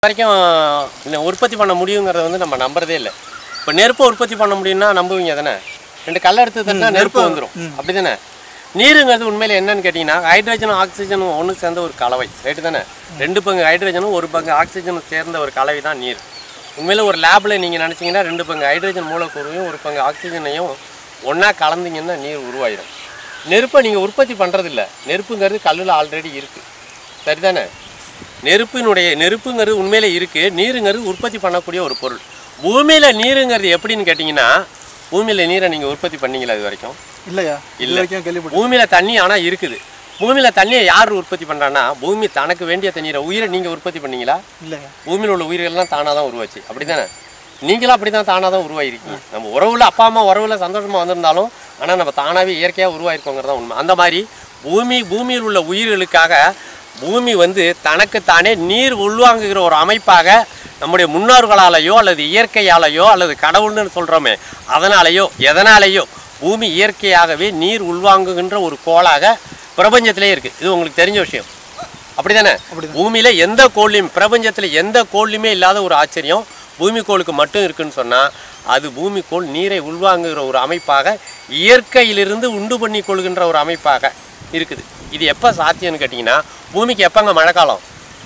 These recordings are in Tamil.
வரைக்கும் இந்த உற்பத்தி பண்ண முடியுங்கிறத வந்து நம்ம நம்புறதே இல்லை இப்போ நெருப்பை உற்பத்தி பண்ண முடியும்னா நம்புவீங்க தானே ரெண்டு கல்லை எடுத்து தட்டினா நெருப்பு வந்துடும் அப்படி தானே நீருங்கிறது உண்மையில் என்னன்னு கேட்டிங்கன்னா ஹைட்ரஜனும் ஆக்சிஜனும் ஒன்று சேர்ந்த ஒரு கலவை ரைட்டு தானே ரெண்டு பங்கு ஹைட்ரஜனும் ஒரு பங்கு ஆக்சிஜனும் சேர்ந்த ஒரு கலவை தான் நீர் உண்மையில் ஒரு லேபில் நீங்கள் நினச்சிங்கன்னா ரெண்டு பங்கு ஹைட்ரஜன் மூலக்கூறையும் ஒரு பங்கு ஆக்சிஜனையும் ஒன்றா கலந்தீங்கன்னா நீர் உருவாயிடும் நெருப்பை நீங்கள் உற்பத்தி பண்ணுறதில்ல நெருப்புங்கிறது கல்லில் ஆல்ரெடி இருக்குது சரிதானே நெருப்பினுடைய நெருப்புங்கிறது உண்மையிலே இருக்குது நீருங்கிறது உற்பத்தி பண்ணக்கூடிய ஒரு பொருள் பூமியில் நீருங்கிறது எப்படின்னு கேட்டிங்கன்னா பூமியில் நீரை நீங்கள் உற்பத்தி பண்ணீங்களா இது வரைக்கும் இல்லையா இல்ல. இது வரைக்கும் கேள்விப்பட்டேன் பூமியில் தண்ணி ஆனால் இருக்குது பூமியில் தண்ணியை யார் உற்பத்தி பண்ணுறான்னா பூமி தனக்கு வேண்டிய தண்ணீரை உயிரை நீங்கள் உற்பத்தி பண்ணீங்களா இல்லையா பூமியில் உள்ள உயிர்கள்லாம் தானாக தான் உருவாச்சு அப்படி தானே நீங்களும் அப்படி தான் தானாக தான் உருவாயிருக்கீங்க நம்ம உறவுல அப்பா அம்மா உறவுல சந்தோஷமாக வந்திருந்தாலும் ஆனால் நம்ம தானாகவே இயற்கையாக உருவாயிருக்கோங்கிறது தான் உண்மை அந்த மாதிரி பூமி பூமியில் உள்ள உயிர்களுக்காக பூமி வந்து தனக்குத்தானே நீர் உள்வாங்குகிற ஒரு அமைப்பாக நம்முடைய முன்னோர்களாலேயோ அல்லது இயற்கையாலேயோ அல்லது கடவுள்னு சொல்கிறோமே அதனாலேயோ எதனாலேயோ பூமி இயற்கையாகவே நீர் உள்வாங்குகின்ற ஒரு கோளாக பிரபஞ்சத்திலே இருக்குது இது உங்களுக்கு தெரிஞ்ச விஷயம் அப்படிதானே பூமியில எந்த கோள்லையும் பிரபஞ்சத்துல எந்த கோள்லையுமே இல்லாத ஒரு ஆச்சரியம் பூமி கோளுக்கு மட்டும் இருக்குன்னு சொன்னா அது பூமி கோள் நீரை உள்வாங்குகிற ஒரு அமைப்பாக இயற்கையிலிருந்து உண்டு பண்ணி கொள்கின்ற ஒரு அமைப்பாக இருக்குது இது எப்போ சாத்தியம்னு கேட்டிங்கன்னா பூமிக்கு எப்போங்க மழைக்காலம்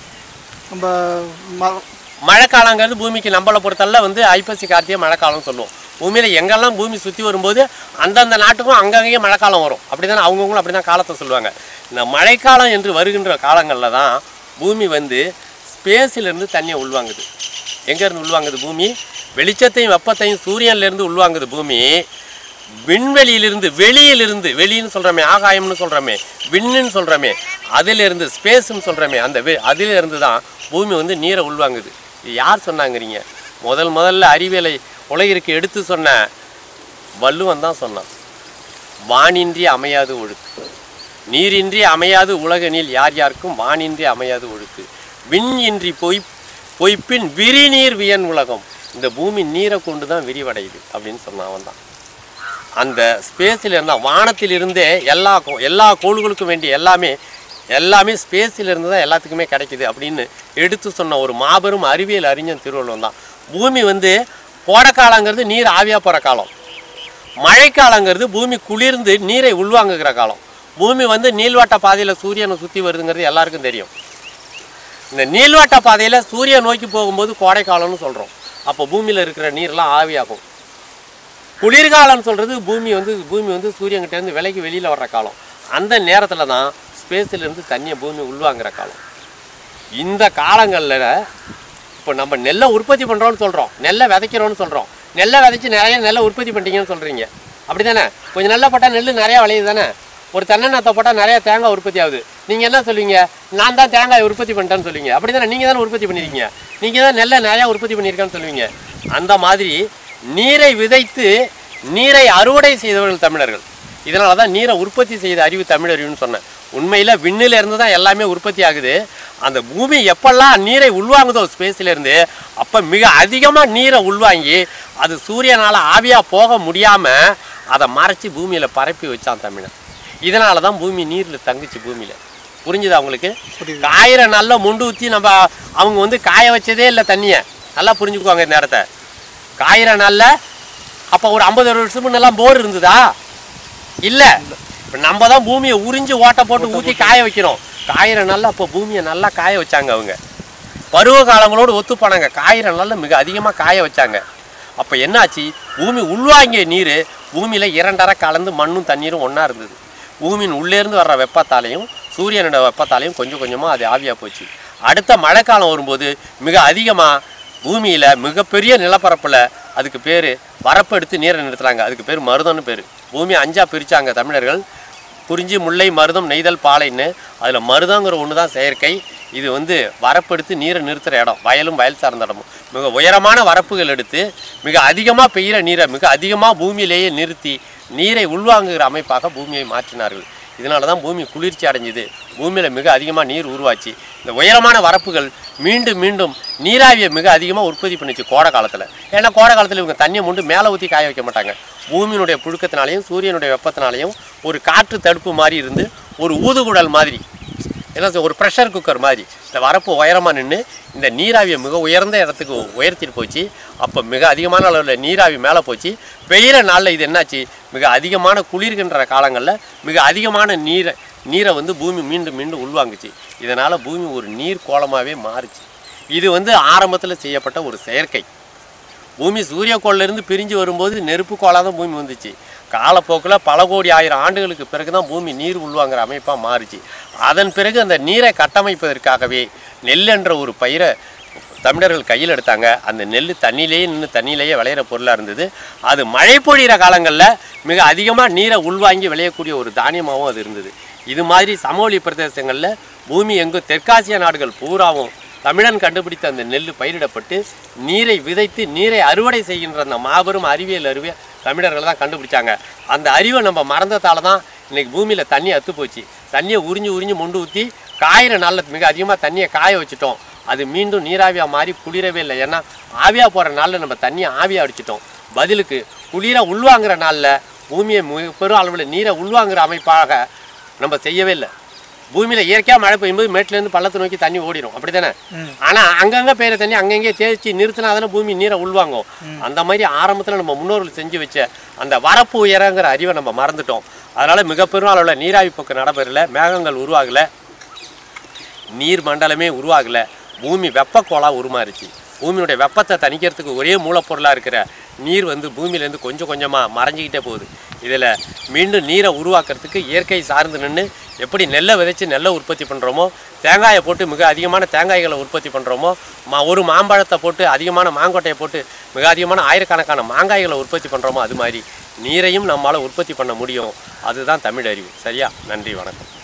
நம்ம ம- மழைக்காலங்கிறது பூமிக்கு நம்மளை பொறுத்தளவு வந்து ஐப்பசி கார்த்திகை மழைக்காலம்னு சொல்லுவோம் பூமியில் எங்கெல்லாம் பூமி சுற்றி வரும்போது அந்தந்த நாட்டுக்கும் அங்கங்கேயே மழைக்காலம் வரும் அப்படி தானே அவங்கவுங்களும் அப்படி தான் காலத்தை சொல்லுவாங்க இந்த மழைக்காலம் என்று வருகின்ற காலங்களில் தான் பூமி வந்து ஸ்பேஸிலிருந்து தண்ணியை உள்வாங்குது எங்கேருந்து உள்வாங்குது பூமி வெளிச்சத்தையும் வெப்பத்தையும் சூரியன்லேருந்து உள்வாங்குது பூமி விண்வெளியிலிருந்து வெளியிலிருந்து வெளின்னு சொல்கிறோமே ஆகாயம்னு சொல்கிறோமே விண்ணுன்னு சொல்கிறோமே அதிலிருந்து ஸ்பேஸ்ன்னு சொல்கிறோமே அந்த வெ அதிலிருந்து தான் பூமி வந்து நீரை உள்வாங்குது இது யார் சொன்னாங்கிறீங்க முதல் முதல்ல அறிவியலை உலகிற்கு எடுத்து சொன்ன வள்ளுவன் தான் சொன்னான் வானின்றி அமையாது ஒழுக்கு நீரின்றி அமையாது உலகனில் யார் யாருக்கும் வானின்றி அமையாது ஒழுக்கு விண் இன்றி பொய் பொய்ப்பின் விரிநீர் வியன் உலகம் இந்த பூமி நீரை கொண்டு தான் விரிவடையுது அப்படின்னு சொன்னான் அவன் தான் அந்த ஸ்பேஸில் இருந்தால் வானத்தில் இருந்தே எல்லா கோ- எல்லா கோள்களுக்கும் வேண்டிய எல்லாமே எல்லாமே ஸ்பேஸில் இருந்து தான் எல்லாத்துக்குமே கிடைக்குது அப்படின்னு எடுத்து சொன்ன ஒரு மாபெரும் அறிவியல் அறிஞன் திருவள்ளுவன் தான் பூமி வந்து கோடைக்காலங்கிறது நீர் ஆவியாக போகிற காலம் மழைக்காலங்கிறது பூமி குளிர்ந்து நீரை உள்வாங்குகிற காலம் பூமி வந்து நீள்வட்ட பாதையில் சூரியனை சுற்றி வருதுங்கிறது எல்லாருக்கும் தெரியும் இந்த நீள்வட்ட பாதையில் சூரியன் நோக்கி போகும்போது கோடைக்காலம்னு சொல்கிறோம் அப்போ பூமியில் இருக்கிற நீர்லாம் ஆவியாகும் குளிர்காலம்னு சொல்கிறது பூமி வந்து பூமி வந்து சூரியன்கிட்டேருந்து விலைக்கு வெளியில் வர்ற காலம் அந்த நேரத்தில் தான் ஸ்பேஸில் இருந்து தண்ணியை பூமி உள்வாங்குற காலம் இந்த காலங்களில் இப்போ நம்ம நெல்லை உற்பத்தி பண்ணுறோம்னு சொல்கிறோம் நெல்லை விதைக்கிறோம்னு சொல்கிறோம் நெல்லை விதைச்சி நிறைய நெல்லை உற்பத்தி பண்ணிட்டீங்கன்னு சொல்கிறீங்க அப்படி தானே கொஞ்சம் நெல்லை போட்டால் நெல் நிறையா விளையுது தானே ஒரு தென்னநாத்தை போட்டால் நிறைய தேங்காய் உற்பத்தி ஆகுது நீங்கள் என்ன சொல்லுவீங்க நான் தான் தேங்காய் உற்பத்தி பண்ணிட்டேன்னு சொல்லுவீங்க அப்படி தானே நீங்கள் தானே உற்பத்தி பண்ணியிருக்கீங்க நீங்கள் தான் நெல்லை நிறையா உற்பத்தி பண்ணியிருக்கேன்னு சொல்லுவீங்க அந்த மாதிரி நீரை விதைத்து நீரை அறுவடை செய்தவர்கள் தமிழர்கள் இதனால தான் நீரை உற்பத்தி செய்த அறிவு தமிழறிவுன்னு சொன்னேன் உண்மையில் விண்ணில இருந்து தான் எல்லாமே உற்பத்தி ஆகுது அந்த பூமி எப்பெல்லாம் நீரை உள்வாங்குதோ ஸ்பேஸ்ல இருந்து அப்போ மிக அதிகமாக நீரை உள்வாங்கி அது சூரியனால் ஆவியாக போக முடியாமல் அதை மறைச்சி பூமியில் பரப்பி வச்சான் தமிழன் இதனால தான் பூமி நீரில் தங்குச்சு பூமியில் புரிஞ்சுதா அவங்களுக்கு புரியுது. காயிற நல்லா முண்டு ஊற்றி நம்ம அவங்க வந்து காய வச்சதே இல்லை தண்ணியை நல்லா புரிஞ்சுக்குவாங்க இந்த நேரத்தை காயிற நாளில் அப்போ ஒரு ஐம்பது வருஷத்துக்கு முன்னெல்லாம் போர் இருந்ததா இல்லை இப்போ நம்ம தான் பூமியை உறிஞ்சு ஓட்டை போட்டு ஊற்றி காய வைக்கிறோம் காயிற நாளில் அப்போ பூமியை நல்லா காய வச்சாங்க அவங்க பருவ காலங்களோடு ஒத்து போனாங்க காயிற நாளில் மிக அதிகமாக காய வச்சாங்க அப்போ என்னாச்சு பூமி உள்வாங்கிய நீர் பூமியில் இரண்டரை கலந்து மண்ணும் தண்ணீரும் ஒன்றா இருந்தது பூமியின் உள்ளேருந்து வர்ற வெப்பத்தாலையும் சூரியனோட வெப்பத்தாலையும் கொஞ்சம் கொஞ்சமாக அது ஆவியாக போச்சு அடுத்த மழைக்காலம் வரும்போது மிக அதிகமாக பூமியில் மிகப்பெரிய நிலப்பரப்பில் அதுக்கு பேர் வரப்பு எடுத்து நீரை நிறுத்துறாங்க அதுக்கு பேர் மருதம்னு பேர் பூமியை அஞ்சா பிரித்தாங்க தமிழர்கள் குறிஞ்சி முல்லை மருதம் நெய்தல் பாலைன்னு அதில் மருதங்கிற ஒன்று தான் செயற்கை இது வந்து வரப்பெடுத்து நீரை நிறுத்துகிற இடம் வயலும் வயல் சார்ந்த இடமும் மிக உயரமான வரப்புகள் எடுத்து மிக அதிகமாக பெய்கிற நீரை மிக அதிகமாக பூமியிலேயே நிறுத்தி நீரை உள்வாங்குகிற அமைப்பாக பூமியை மாற்றினார்கள் இதனால தான் பூமி குளிர்ச்சி அடைஞ்சுது பூமியில் மிக அதிகமாக நீர் உருவாச்சு இந்த உயரமான வரப்புகள் மீண்டும் மீண்டும் நீராவியை மிக அதிகமாக உற்பத்தி பண்ணுச்சு கோடை காலத்தில் ஏன்னா கோடை காலத்தில் இவங்க தண்ணியை முண்டு மேலே ஊற்றி காய வைக்க மாட்டாங்க பூமியினுடைய புழுக்கத்தினாலையும் சூரியனுடைய வெப்பத்தினாலையும் ஒரு காற்று தடுப்பு மாதிரி இருந்து ஒரு ஊதுகுழல் மாதிரி என்ன சொல்ல, ஒரு ப்ரெஷர் குக்கர் மாதிரி இந்த வரப்பு உயரமாக நின்று இந்த நீராவியை மிக உயர்ந்த இடத்துக்கு உயர்த்திட்டு போச்சு அப்போ மிக அதிகமான அளவில் நீராவி மேலே போச்சு பெய்கிற நாளில் இது என்னாச்சு மிக அதிகமான குளிர்கின்ற காலங்களில் மிக அதிகமான நீரை நீரை வந்து பூமி மீண்டும் மீண்டும் உள்வாங்குச்சு இதனால் பூமி ஒரு நீர் கோலமாகவே மாறுச்சு இது வந்து ஆரம்பத்தில் செய்யப்பட்ட ஒரு செயற்கை பூமி சூரியக்கோள்ல இருந்து பிரிஞ்சு வரும்போது நெருப்பு கோளாக தான் பூமி வந்துச்சு காலப்போக்கில் பல கோடி ஆயிரம் ஆண்டுகளுக்கு பிறகு தான் பூமி நீர் உள்வாங்கிற அமைப்பாக மாறுச்சு அதன் பிறகு அந்த நீரை கட்டமைப்பதற்காகவே நெல் என்ற ஒரு பயிரை தமிழர்கள் கையில் எடுத்தாங்க அந்த நெல் தண்ணியிலேயே நின்று தண்ணியிலேயே விளையிற பொருளாக இருந்தது அது மழை பொழிகிற காலங்களில் மிக அதிகமாக நீரை உள்வாங்கி விளையக்கூடிய ஒரு தானியமாகவும் அது இருந்தது இது மாதிரி சமவெளி பிரதேசங்களில் பூமி எங்கும் தெற்காசிய நாடுகள் பூராவும் தமிழன் கண்டுபிடித்த அந்த நெல் பயிரிடப்பட்டு நீரை விதைத்து நீரை அறுவடை செய்கின்ற அந்த மாபெரும் அறிவியல் அறிவை தமிழர்கள் தான் கண்டுபிடிச்சாங்க அந்த அறிவை நம்ம மறந்ததால தான் இன்னைக்கு பூமியில் தண்ணி அத்து போச்சு தண்ணியை உறிஞ்சு உறிஞ்சு மொண்டு ஊற்றி காயிற நாளில் மிக அதிகமாக தண்ணியை காய வச்சுட்டோம் அது மீண்டும் நீராவியாக மாறி குளிரவே இல்லை ஏன்னா ஆவியாக போகிற நாளில் நம்ம தண்ணியை ஆவியாக அடிச்சிட்டோம் பதிலுக்கு குளிரை உள்வாங்குற நாளில் பூமியை மிக பெரும் அளவில் நீரை உள்வாங்குற அமைப்பாக நம்ம செய்யவே இல்லை பூமியில் இயற்கையாக மழை பெய்யும்போது மேட்டிலேருந்து பள்ளத்தை நோக்கி தண்ணி ஓடிடும் அப்படி தானே ஆனால் அங்கங்கே பெய்கிற தண்ணி அங்கங்கே தேய்ச்சி நிறுத்தினா தானே பூமி நீரை உள்வாங்கும் அந்த மாதிரி ஆரம்பத்தில் நம்ம முன்னோர்கள் செஞ்சு வச்ச அந்த வரப்பு உயரங்கிற அறிவை நம்ம மறந்துட்டோம் அதனால் மிக பெரும் அளவில் நீராவி போக்கு நடைபெறல மேகங்கள் உருவாகலை நீர் மண்டலமே உருவாகலை பூமி வெப்பக்கோளாக உருமாறுச்சு பூமியுடைய வெப்பத்தை தணிக்கிறதுக்கு ஒரே மூலப்பொருளாக இருக்கிற நீர் வந்து பூமியிலேருந்து கொஞ்சம் கொஞ்சமாக மறைஞ்சிக்கிட்டே போகுது இதில் மீண்டும் நீரை உருவாக்குறதுக்கு இயற்கை சார்ந்து நின்று எப்படி நெல்லை விதைச்சு நெல்லை உற்பத்தி பண்ணுறோமோ தேங்காயை போட்டு மிக அதிகமான தேங்காய்களை உற்பத்தி பண்ணுறோமோ மா ஒரு மாம்பழத்தை போட்டு அதிகமான மாங்கொட்டையை போட்டு மிக அதிகமான ஆயிரக்கணக்கான மாங்காய்களை உற்பத்தி பண்ணுறோமோ அது மாதிரி நீரையும் நம்மளால் உற்பத்தி பண்ண முடியும் அதுதான் தமிழ் அறிவு சரியா நன்றி வணக்கம்